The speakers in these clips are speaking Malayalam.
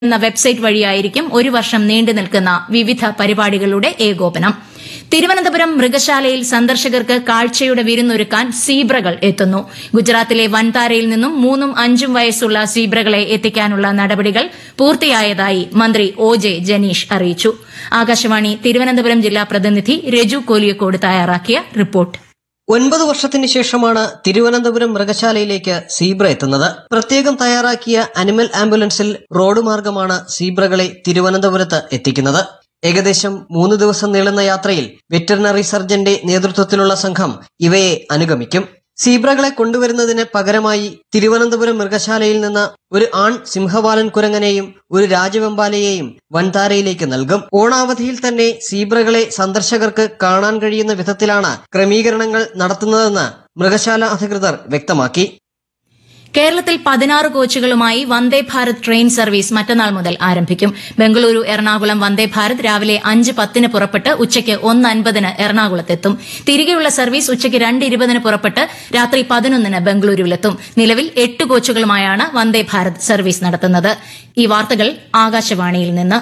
എന്ന വെബ്സൈറ്റ് വഴിയായിരിക്കും ഒരു വർഷം നീണ്ടു നിൽക്കുന്ന വിവിധ പരിപാടികളുടെ ഏകോപനം തിരുവനന്തപുരം മൃഗശാലയിൽ സന്ദർശകർക്ക് കാഴ്ചയുടെ വിരുന്നൊരുക്കാൻ സീബ്രകൾ എത്തുന്നു ഗുജറാത്തിലെ വൻതാരയിൽ നിന്നും മൂന്നും അഞ്ചും വയസ്സുള്ള സീബ്രകളെ എത്തിക്കാനുള്ള നടപടികൾ പൂർത്തിയായതായി മന്ത്രി ഒ ജെ ജനീഷ് അറിയിച്ചു ആകാശവാണി തിരുവനന്തപുരം ജില്ലാ പ്രതിനിധി രജു കോലിയക്കോട് തയ്യാറാക്കിയ റിപ്പോർട്ട് ഒൻപത് വർഷത്തിന് ശേഷമാണ് തിരുവനന്തപുരം മൃഗശാലയിലേക്ക് സീബ്ര എത്തുന്നത് പ്രത്യേകം തയ്യാറാക്കിയ അനിമൽ ആംബുലൻസിൽ റോഡ് മാർഗമാണ് സീബ്രകളെ തിരുവനന്തപുരത്ത് എത്തിക്കുന്നത് ഏകദേശം മൂന്ന് ദിവസം നീളുന്ന യാത്രയിൽ വെറ്ററിനറി സർജന്റെ നേതൃത്വത്തിലുള്ള സംഘം ഇവയെ അനുഗമിക്കും സീബ്രകളെ കൊണ്ടുവരുന്നതിന് പകരമായി തിരുവനന്തപുരം മൃഗശാലയിൽ നിന്ന് ഒരു ആൺ സിംഹവാലൻ കുരങ്ങനെയും ഒരു രാജവെമ്പാലയെയും വൻതാരയിലേക്ക് നൽകും ഓണാവധിയിൽ തന്നെ സീബ്രകളെ സന്ദർശകർക്ക് കാണാൻ കഴിയുന്ന വിധത്തിലാണ് ക്രമീകരണങ്ങൾ നടത്തുന്നതെന്ന് മൃഗശാല അധികൃതർ വ്യക്തമാക്കി കേരളത്തിൽ പതിനാറ് കോച്ചുകളുമായി വന്ദേ ഭാരത് ട്രെയിൻ സർവീസ് മറ്റന്നാൾ മുതൽ ആരംഭിക്കും ബംഗളൂരു എറണാകുളം വന്ദേ ഭാരത് രാവിലെ അഞ്ച് പത്തിന് പുറപ്പെട്ട് ഉച്ചയ്ക്ക് ഒന്ന് അൻപതിന് എറണാകുളത്തെത്തും തിരികെയുള്ള സർവീസ് ഉച്ചയ്ക്ക് രണ്ട് ഇരുപതിന് പുറപ്പെട്ട് രാത്രി പതിനൊന്നിന് ബംഗളൂരുവിലെത്തും നിലവിൽ എട്ട് കോച്ചുകളുമായാണ് വന്ദേ ഭാരത് സർവീസ് നടത്തുന്നത് ഈ വാർത്തകൾ ആകാശവാണിയിൽ നിന്ന്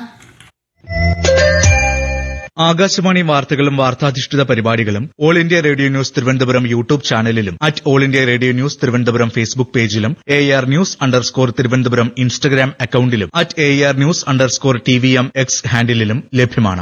ആകാശവാണി വാർത്തകളും വാർത്താധിഷ്ഠിത പരിപാടികളും all India radio news Thiruvananthapuram YouTube ചാനലിലും at all India radio news Thiruvananthapuram Facebook പേജിലും A R news underscore Thiruvananthapuram Instagram അക്കൌണ്ടിലും at A R news underscore T V M X ഹാൻഡിലും ലഭ്യമാണ്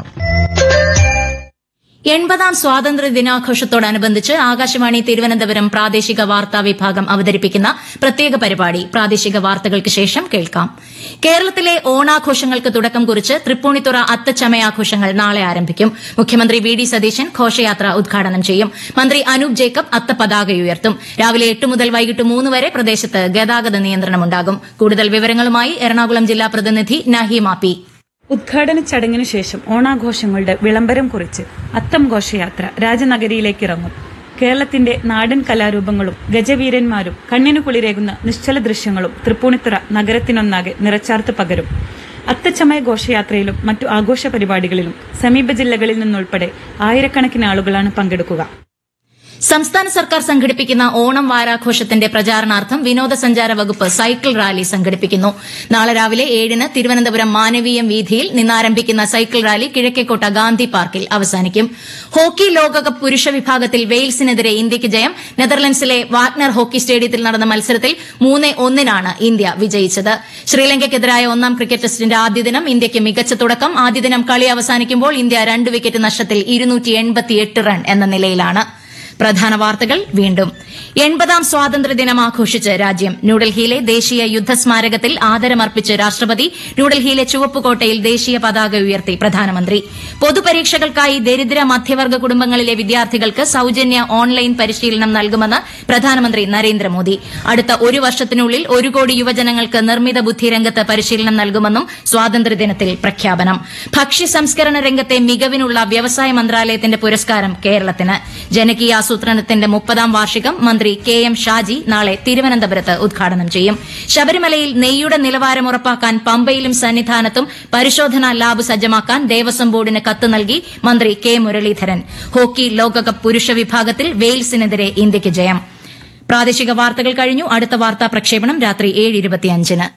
എൺപതാം സ്വാതന്ത്ര്യ ദിനാഘോഷത്തോടനുബന്ധിച്ച് ആകാശവാണി തിരുവനന്തപുരം പ്രാദേശിക വാർത്താ വിഭാഗം അവതരിപ്പിക്കുന്ന പ്രത്യേക പരിപാടി പ്രാദേശിക വാർത്തകൾക്ക് ശേഷം കേൾക്കാം കേരളത്തിലെ ഓണാഘോഷങ്ങൾക്ക് തുടക്കം കുറിച്ച് തൃപ്പൂണിത്തുറ അത്തച്ചമയാഘോഷങ്ങൾ നാളെ ആരംഭിക്കും മുഖ്യമന്ത്രി വി ഡി സതീശൻ ഘോഷയാത്ര ഉദ്ഘാടനം ചെയ്യും മന്ത്രി അനൂപ് ജേക്കബ് അത്തപതാകയുയർത്തും രാവിലെ എട്ട് മുതൽ വൈകിട്ട് മൂന്ന് വരെ പ്രദേശത്ത് ഗതാഗത നിയന്ത്രണമുണ്ടാകും കൂടുതൽ വിവരങ്ങളുമായി എറണാകുളം ജില്ലാ പ്രതിനിധി നഹീമ പി ഉദ്ഘാടന ചടങ്ങിനു ശേഷം ഓണാഘോഷങ്ങളുടെ വിളംബരം കുറിച്ച് അത്തം ഘോഷയാത്ര രാജനഗരിയിലേക്ക് ഇറങ്ങും കേരളത്തിന്റെ നാടൻ കലാരൂപങ്ങളും ഗജവീരന്മാരും കണ്ണിനു കുളിരേകുന്ന നിശ്ചല ദൃശ്യങ്ങളും തൃപ്പൂണിത്തുറ നഗരത്തിനൊന്നാകെ നിറച്ചാർത്ത് പകരും അത്തച്ചമയ ഘോഷയാത്രയിലും മറ്റു ആഘോഷ പരിപാടികളിലും സമീപ ജില്ലകളിൽ നിന്നുൾപ്പെടെ ആയിരക്കണക്കിന് ആളുകളാണ് പങ്കെടുക്കുക സംസ്ഥാന സർക്കാർ സംഘടിപ്പിക്കുന്ന ഓണം വാരാഘോഷത്തിന്റെ പ്രചാരണാർത്ഥം വിനോദസഞ്ചാര വകുപ്പ് സൈക്കിൾ റാലി സംഘടിപ്പിക്കുന്നു നാളെ രാവിലെ ഏഴിന് തിരുവനന്തപുരം മാനവീയം വീതിയിൽ നിന്നാരംഭിക്കുന്ന സൈക്കിൾ റാലി കിഴക്കേക്കോട്ട ഗാന്ധി പാർക്കിൽ അവസാനിക്കും ഹോക്കി ലോകകപ്പ് പുരുഷ വിഭാഗത്തിൽ വെയിൽസിനെതിരെ ഇന്ത്യയ്ക്ക് ജയം നെതർലൻഡ്സിലെ വാഗ്നർ ഹോക്കി സ്റ്റേഡിയത്തിൽ നടന്ന മത്സരത്തിൽ മൂന്ന് ഒന്നിനാണ് ഇന്ത്യ വിജയിച്ചത് ശ്രീലങ്കയ്ക്കെതിരായ ഒന്നാം ക്രിക്കറ്റ് ടെസ്റ്റിന്റെ ആദ്യ ദിനം ഇന്ത്യയ്ക്ക് മികച്ച തുടക്കം ആദ്യ ദിനം കളി അവസാനിക്കുമ്പോൾ ഇന്ത്യ രണ്ട് വിക്കറ്റ് നഷ്ടത്തിൽ റൺ എന്ന നിലയിലാണ് പ്രധാന വാർത്തകൾ വീണ്ടും എൺപതാം സ്വാതന്ത്ര്യദിനം ആഘോഷിച്ച് രാജ്യം ന്യൂഡൽഹിയിലെ ദേശീയ യുദ്ധസ്മാരകത്തിൽ ആദരമർപ്പിച്ച് രാഷ്ട്രപതി ന്യൂഡൽഹിയിലെ ചുവപ്പുകോട്ടയിൽ ദേശീയ പതാക ഉയർത്തി പ്രധാനമന്ത്രി പൊതുപരീക്ഷകൾക്കായി ദരിദ്ര മധ്യവർഗ കുടുംബങ്ങളിലെ വിദ്യാർത്ഥികൾക്ക് സൌജന്യ ഓൺലൈൻ പരിശീലനം നൽകുമെന്ന് പ്രധാനമന്ത്രി നരേന്ദ്രമോദി അടുത്ത ഒരു വർഷത്തിനുള്ളിൽ ഒരു കോടി യുവജനങ്ങൾക്ക് നിർമ്മിത ബുദ്ധി രംഗത്ത് പരിശീലനം നൽകുമെന്നും സ്വാതന്ത്ര്യദിനത്തിൽ പ്രഖ്യാപനം ഭക്ഷ്യ സംസ്കരണ രംഗത്തെ മികവിനുള്ള വ്യവസായ മന്ത്രാലയത്തിന്റെ പുരസ്കാരം കേരളത്തിന് ജനകീയാസൂത്രണത്തിന്റെ മുപ്പതാം വാർഷികം മന്ത്രി കെ എം ഷാജി നാളെ തിരുവനന്തപുരത്ത് ഉദ്ഘാടനം ചെയ്യും ശബരിമലയിൽ നെയ്യുടെ നിലവാരം ഉറപ്പാക്കാൻ പമ്പയിലും സന്നിധാനത്തും പരിശോധനാ ലാബ് സജ്ജമാക്കാൻ ദേവസ്വം ബോർഡിന് കത്ത് നൽകി മന്ത്രി കെ മുരളീധരൻ ഹോക്കി ലോകകപ്പ് പുരുഷ വിഭാഗത്തിൽ വെയിൽസിനെതിരെ ഇന്ത്യയ്ക്ക് ജയം പ്രാദേശിക വാർത്തകൾ കഴിഞ്ഞു അടുത്ത വാർത്താ പ്രക്ഷേപണം രാത്രി ഏഴ് ഇരുപത്തിയഞ്ചിന്